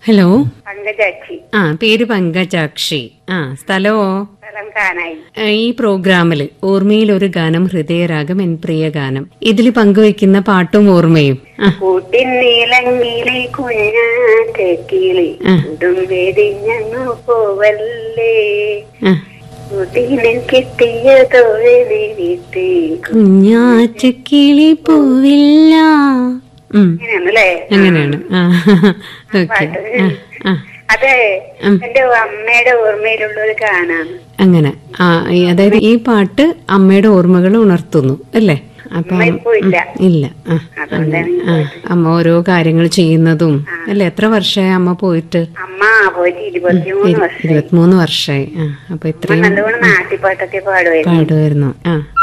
Hello Pankajakshi ആ പേര് പങ്കജാക്ഷി ആ സ്ഥലമോ സ്ഥലം കാനായി ആ, ഈ പ്രോഗ്രാമില് ഓർമ്മയിൽ ഒരു ഗാനം ഹൃദയരാഗം എൻ പ്രിയ ഗാനം ഇതിൽ പങ്കുവെക്കുന്ന പാട്ടും ഓർമ്മയും ആ കൂട്ടിൻ നീലങ്ങിലെ കുഞ്ഞാറ്റക്കിളി ആ. ഉടും വെടിഞ്ഞു പോവല്ലേ ആ കൂട്ടിനെ കിട്ടിയതോഴി വിട്ട് കുഞ്ഞാറ്റക്കിളി പോവില്ല ഉം അങ്ങനെയാണല്ലേ അങ്ങനെയാണ് ആ ഓക്കെ ആ ആ അതെ ഉം. എന്റെ അമ്മയുടെ ഓർമ്മയിലുള്ള ഒരു ഗാനാണ് അങ്ങനെ ആ ഈ- അതായത് ഈ പാട്ട് അമ്മയുടെ ഓർമ്മകൾ ഉണർത്തുന്നു അല്ലേ അപ്പം അമ്മ ഇപ്പൊ ഇല്ല ഇല്ല ആ അതുകൊണ്ടാണ് ആ അമ്മ ഓരോ കാര്യങ്ങൾ ചെയ്യുന്നതും അല്ലെ എത്ര വർഷമായി അമ്മ പോയിട്ട് അമ്മ പോയിട്ട് ഇരുപത്തിമൂന്ന് വർഷം ഇരുപത്തിമൂന്ന് വർഷമായി ആ അപ്പൊ അമ്മ ഇത്രയും നല്ലവണ്ണം നാട്ടിപ്പാട്ടൊക്കെ പാടുമായിരുന്നു പാടുമായിരുന്നു ആ